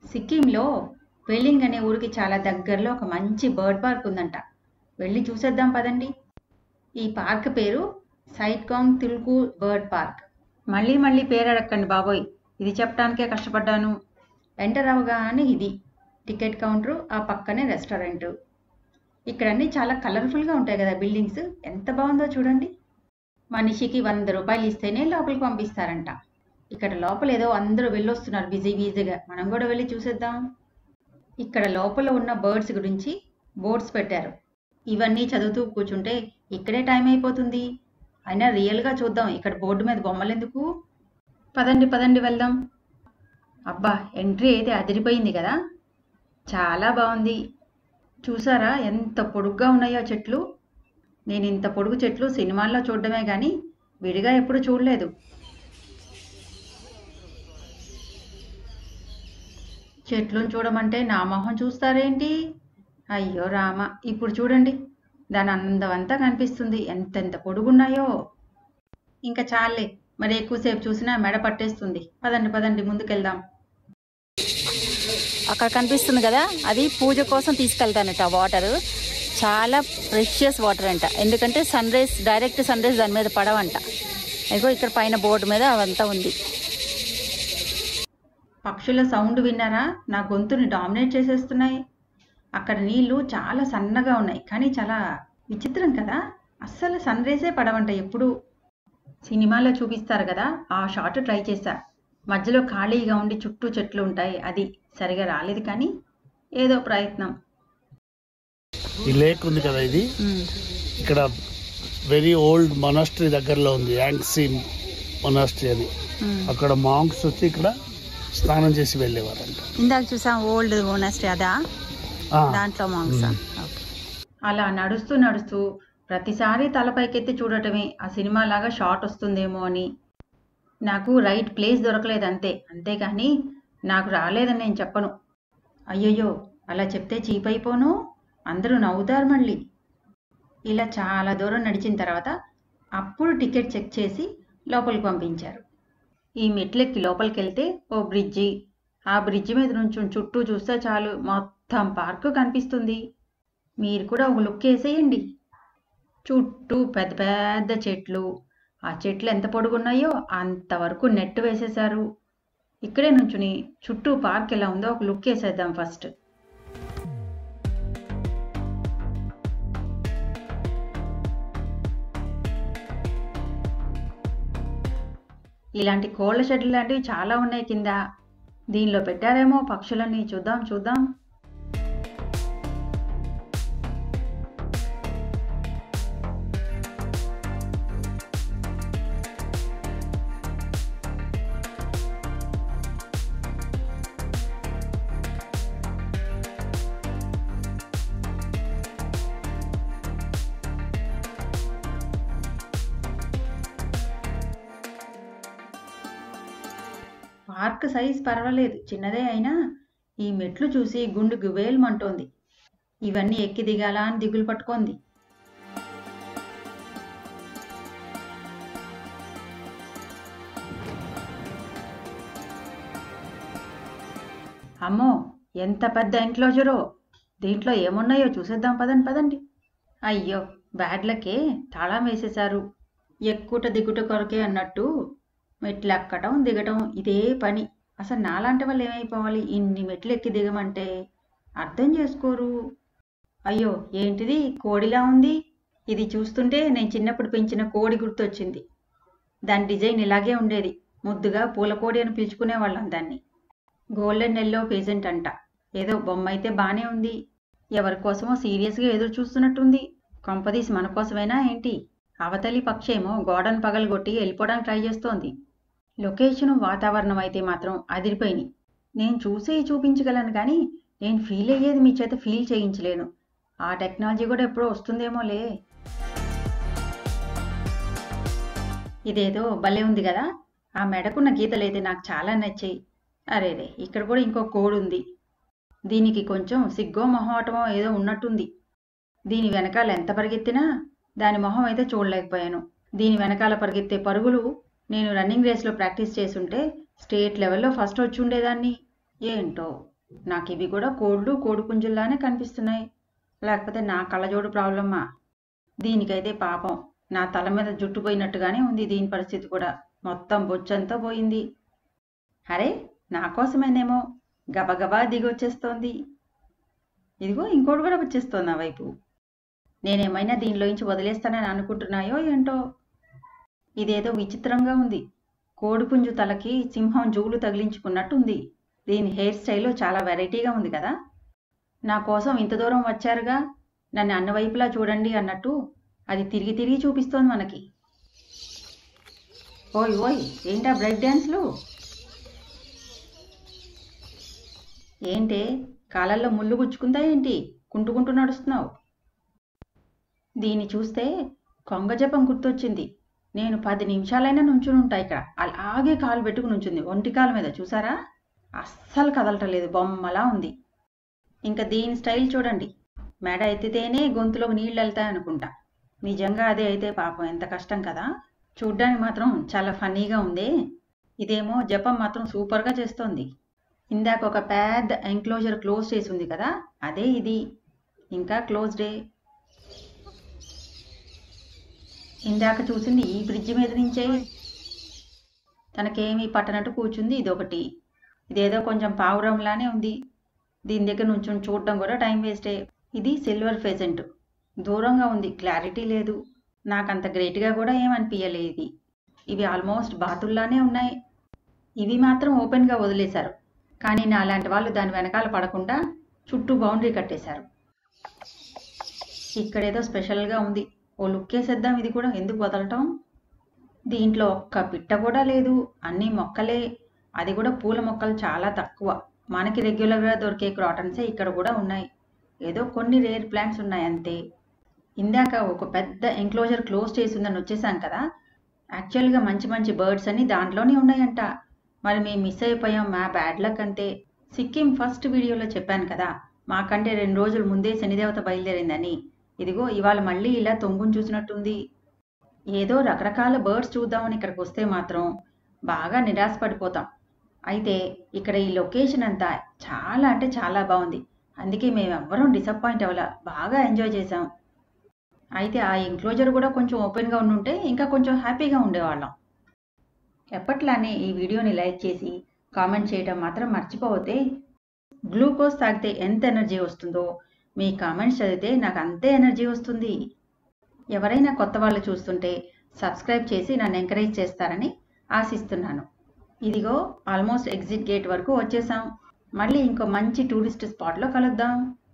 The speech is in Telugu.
సిక్కింలో వెలింగ్ అనే ఊరికి చాలా దగ్గరలో ఒక మంచి బర్డ్ పార్క్ ఉందంట వెళ్ళి చూసేద్దాం పదండి ఈ పార్క్ పేరు సైట్కాంగ్ తుల్కు బర్డ్ పార్క్ మళ్ళీ మళ్ళీ పేరు అడగండి బాబోయ్ ఇది చెప్పడానికే కష్టపడ్డాను ఎంటర్ అవగానే ఇది టికెట్ కౌంటరు ఆ పక్కనే రెస్టారెంట్ ఇక్కడ అన్నీ చాలా కలర్ఫుల్గా ఉంటాయి కదా బిల్డింగ్స్ ఎంత బాగుందో చూడండి మనిషికి వంద రూపాయలు ఇస్తేనే లోపలికి పంపిస్తారంట ఇక్కడ లోపల ఏదో అందరూ వెళ్ళొస్తున్నారు బిజీ బిజీగా మనం కూడా వెళ్ళి చూసేద్దాం ఇక్కడ లోపల ఉన్న బర్డ్స్ గురించి బోర్డ్స్ పెట్టారు ఇవన్నీ చదువుతూ కూర్చుంటే ఇక్కడే టైం అయిపోతుంది అయినా రియల్గా చూద్దాం ఇక్కడ బోర్డు మీద బొమ్మలు ఎందుకు పదండి పదండి వెళ్దాం అబ్బా ఎంట్రీ అయితే అదిరిపోయింది కదా చాలా బాగుంది చూసారా ఎంత పొడుగ్గా ఉన్నాయో చెట్లు నేను ఇంత పొడుగు చెట్లు సినిమాల్లో చూడడమే కానీ విడిగా ఎప్పుడు చూడలేదు చెట్లను చూడమంటే నా మొహం చూస్తారేంటి అయ్యో రామ ఇప్పుడు చూడండి దాని అందం అంతా కనిపిస్తుంది ఎంతెంత పొడుగున్నాయో ఇంకా చాలే మరి ఎక్కువసేపు చూసినా మెడ పట్టేస్తుంది పదండి పదండి ముందుకెళ్దాం అక్కడ కనిపిస్తుంది కదా అది పూజ కోసం తీసుకెళ్తానట వాటర్ చాలా ప్రెషియస్ వాటర్ అంట ఎందుకంటే sunrise direct sunrise దాని మీద పడవంట ఇగో ఇక్కడ పైన బోర్డు మీద అవంతా ఉంది పక్షుల సౌండ్ విన్నారా నా గొంతుని డామినేట్ చేసేస్తున్నాయి అక్కడ నీళ్లు చాలా సన్నగా ఉన్నాయి కానీ చాలా విచిత్రం కదా అస్సలు సన్ రైజే పడవంట ఎప్పుడు సినిమాలో చూపిస్తారు కదా ఆ షాట్ ట్రై చేశా మధ్యలో ఖాళీగా ఉండి చుట్టూ చెట్లు ఉంటాయి అది సరిగా రాలేదు కానీ ఏదో ప్రయత్నం ఈ లేక్ ఉంది కదా ఇది ఉమ్. ఇక్కడ వెరీ ఓల్డ్ మొనాస్ట్రీ దగ్గరలో ఉంది యాంగ్సీ మొనాస్ట్రీ అని ఉమ్. అక్కడ మాంక్స్ వచ్చి ఇక్కడ స్నానం చేసి వెళ్ళేవారంట ఇందాక చూసాం ఓల్డ్ మోనస్ట్రీ అదా ఆ, దాంట్లో మాంసా ఓకే అలా నడుస్తూ నడుస్తూ ప్రతిసారి తల పైకెత్తి చూడటమే ఆ సినిమా లాగా షాట్ వస్తుందేమో అని నాకు రైట్ ప్లేస్ దొరకలేదు అంతే అంతేగాని నాకు రాలేదని నేను చెప్పను అయ్యయ్యో అలా చెప్తే చీప్ అయిపోను అందరూ నవ్వుతారు మళ్ళీ ఇలా చాలా దూరం నడిచిన తర్వాత అప్పుడు టికెట్ చెక్ చేసి లోపలికి పంపించారు ఈ మెట్లెక్కి లోపలికి వెళ్తే ఓ బ్రిడ్జి ఆ బ్రిడ్జి మీద నుంచి చుట్టూ చూస్తే చాలు మొత్తం పార్కు కనిపిస్తుంది మీరు కూడా ఒక లుక్ వేసేయండి చుట్టూ పెద్ద పెద్ద చెట్లు ఆ చెట్లు ఎంత పొడుగున్నాయో అంతవరకు నెట్ వేసేశారు ఇక్కడే నుంచుని చుట్టూ పార్క్ ఎలా ఉందో ఒక లుక్ వేసేద్దాం ఫస్ట్ ఇలాంటి కోళ్ళ షెడ్లు లాంటివి చాలా ఉన్నాయి కింద దీనిలో పెట్టారేమో పక్షులన్నీ చూద్దాం చూద్దాం పార్క్ సైజ్ పర్వాలేదు చిన్నదే అయినా ఈ మెట్లు చూసి గుండు గుబేల్మంటోంది ఇవన్నీ ఎక్కి దిగాలా అని దిగులు పట్టుకుంది అమ్మో ఎంత పెద్ద ఎంక్లోజరో దీంట్లో ఏమున్నాయో చూసేద్దాం పదండి పదండి అయ్యో బ్యాడ్లకే తాళం వేసేశారు ఎక్కుట దిగుట కొరకే అన్నట్టు మెట్లు ఎక్కటం దిగటం ఇదే పని అసలు నాలాంటి వాళ్ళు ఏమైపోవాలి ఇన్ని మెట్లు ఎక్కి దిగమంటే అర్థం చేసుకోరు అయ్యో ఏంటిది కోడిలా ఉంది ఇది చూస్తుంటే నేను చిన్నప్పుడు పెంచిన కోడి గుర్తొచ్చింది దాని డిజైన్ ఇలాగే ఉండేది ముద్దుగా పూల కోడి అని పిలుచుకునేవాళ్ళం దాన్ని గోల్డెన్ ఎల్లో పేజెంట్ అంట ఏదో బొమ్మ అయితే బానే ఉంది ఎవరి కోసమో సీరియస్గా ఎదురు చూస్తున్నట్టుంది కొంపదీసి మన కోసమేనా ఏంటి అవతలి పక్షేమో గోడను పగలగొట్టి వెళ్ళిపోవడానికి ట్రై చేస్తోంది లొకేషను వాతావరణం అయితే మాత్రం అదిరిపోయినాయి నేను చూసే చూపించగలను కానీ నేను ఫీల్ అయ్యేది మీ చేత ఫీల్ చేయించలేను ఆ టెక్నాలజీ కూడా ఎప్పుడో వస్తుందేమోలే ఇదేదో భలే ఉంది కదా ఆ మెడకున్న గీతలైతే నాకు చాలా నచ్చాయి అరేరే ఇక్కడ కూడా ఇంకో కోడ్ ఉంది దీనికి కొంచెం సిగ్గో మొహమాటమో ఏదో ఉన్నట్టుంది దీని వెనకాల ఎంత పరిగెత్తినా దాని మొహం అయితే చూడలేకపోయాను దీని వెనకాల పరిగెత్తే పరుగులు నేను రన్నింగ్ రేస్లో ప్రాక్టీస్ చేసుంటే స్టేట్ లెవెల్లో ఫస్ట్ వచ్చి ఉండేదాన్ని ఏంటో నాకు ఇవి కూడా కోళ్ళు కోడిపుంజుల్లానే కనిపిస్తున్నాయి లేకపోతే నా కళ్ళజోడు ప్రాబ్లమ్మా దీనికైతే పాపం నా తల మీద జుట్టు పోయినట్టుగానే ఉంది దీని పరిస్థితి కూడా మొత్తం బొచ్చంతా పోయింది అరే నా కోసమేనేమో గబగబా దిగి వచ్చేస్తోంది ఇదిగో ఇంకోటి కూడా వచ్చేస్తోంది నా వైపు నేనేమైనా దీనిలోంచి వదిలేస్తానని అనుకుంటున్నాయో ఏంటో ఇదేదో విచిత్రంగా ఉంది కోడిపుంజు తలకి సింహం జూలు తగిలించుకున్నట్టుంది దీని హెయిర్ స్టైల్ చాలా వెరైటీగా ఉంది కదా నా కోసం ఇంత దూరం వచ్చారుగా నన్ను అన్ని వైపులా చూడండి అన్నట్టు అది తిరిగి తిరిగి చూపిస్తోంది మనకి ఓయ్ ఓయ్ ఏంటా బ్రేక్ డ్యాన్స్లు ఏంటే కాలల్లో ముళ్ళు గుచ్చుకుందా ఏంటి కుంటుకుంటూ నడుస్తున్నావు దీన్ని చూస్తే కొంగ జపం గుర్తొచ్చింది నేను పది నిమిషాలైనా నుంచుని ఉంటా ఇక్కడ అలాగే కాలు పెట్టుకుని నుంచుంది ఒంటి కాలు మీద చూసారా అస్సలు కదలటం లేదు బొమ్మలా ఉంది ఇంకా దీని స్టైల్ చూడండి మెడ ఎత్తితేనే గొంతులోకి నీళ్ళు వెళ్తాయి అనుకుంటా నిజంగా అదే అయితే పాపం ఎంత కష్టం కదా చూడ్డానికి మాత్రం చాలా ఫన్నీగా ఉంది ఇదేమో జపం మాత్రం సూపర్గా చేస్తోంది ఇందాక ఒక పెద్ద ఎంక్లోజర్ క్లోజ్ చేసి ఉంది కదా అదే ఇది ఇంకా క్లోజ్ డే ఇందాక చూసింది ఈ బ్రిడ్జి మీద నుంచే తనకేమీ పట్టనట్టు కూర్చుంది ఇదొకటి ఇదేదో కొంచెం పావురంలానే ఉంది దీని దగ్గర నుంచి చూడడం కూడా టైం వేస్టే ఇది సిల్వర్ ఫెజెంట్ దూరంగా ఉంది క్లారిటీ లేదు నాకంత గ్రేట్గా కూడా ఏమనిపించలేదు ఇది ఇవి ఆల్మోస్ట్ బాతుల్లానే ఉన్నాయి ఇవి మాత్రం ఓపెన్గా వదిలేశారు కానీ నా అలాంటి వాళ్ళు దాని వెనకాల పడకుండా చుట్టూ బౌండరీ కట్టేశారు ఇక్కడేదో స్పెషల్గా ఉంది ఓ లుక్ వేసేద్దాం ఇది కూడా ఎందుకు వదలటం దీంట్లో ఒక్క పిట్ట కూడా లేదు అన్ని మొక్కలే అది కూడా పూల మొక్కలు చాలా తక్కువ మనకి రెగ్యులర్గా దొరికే క్రాటన్సే ఇక్కడ కూడా ఉన్నాయి ఏదో కొన్ని రేర్ ప్లాంట్స్ ఉన్నాయి అంతే ఇందాక ఒక పెద్ద ఎంక్లోజర్ క్లోజ్ చేసి ఉందని వచ్చేసాం కదా యాక్చువల్గా మంచి మంచి బర్డ్స్ అన్ని దాంట్లోనే ఉన్నాయంట మరి మేము మిస్ అయిపోయాం మా బ్యాడ్ లక్ అంతే సిక్కిం ఫస్ట్ వీడియోలో చెప్పాను కదా మాకంటే రెండు రోజుల ముందే శనిదేవత బయలుదేరిందని ఇదిగో ఇవాళ మళ్ళీ ఇలా తొంగుని చూసినట్టుంది ఏదో రకరకాల బర్డ్స్ చూద్దామని ఇక్కడికి వస్తే మాత్రం బాగా నిరాశపడిపోతాం అయితే ఇక్కడ ఈ లొకేషన్ అంతా చాలా అంటే చాలా బాగుంది అందుకే మేము ఎవ్వరం డిసప్పాయింట్ అవ్వాల బాగా ఎంజాయ్ చేసాం అయితే ఆ ఎంక్లోజర్ కూడా కొంచెం ఓపెన్గా ఉండుంటే ఇంకా కొంచెం హ్యాపీగా ఉండేవాళ్ళం ఎప్పట్లానే ఈ వీడియోని లైక్ చేసి కామెంట్ చేయడం మాత్రం మర్చిపోతే గ్లూకోజ్ తాగితే ఎంత ఎనర్జీ వస్తుందో మీ కామెంట్స్ చదివితే నాకు అంతే ఎనర్జీ వస్తుంది ఎవరైనా కొత్త వాళ్ళు చూస్తుంటే సబ్స్క్రైబ్ చేసి నన్ను ఎంకరేజ్ చేస్తారని ఆశిస్తున్నాను ఇదిగో ఆల్మోస్ట్ ఎగ్జిట్ గేట్ వరకు వచ్చేసాం మళ్ళీ ఇంకో మంచి టూరిస్ట్ స్పాట్లో కలుద్దాం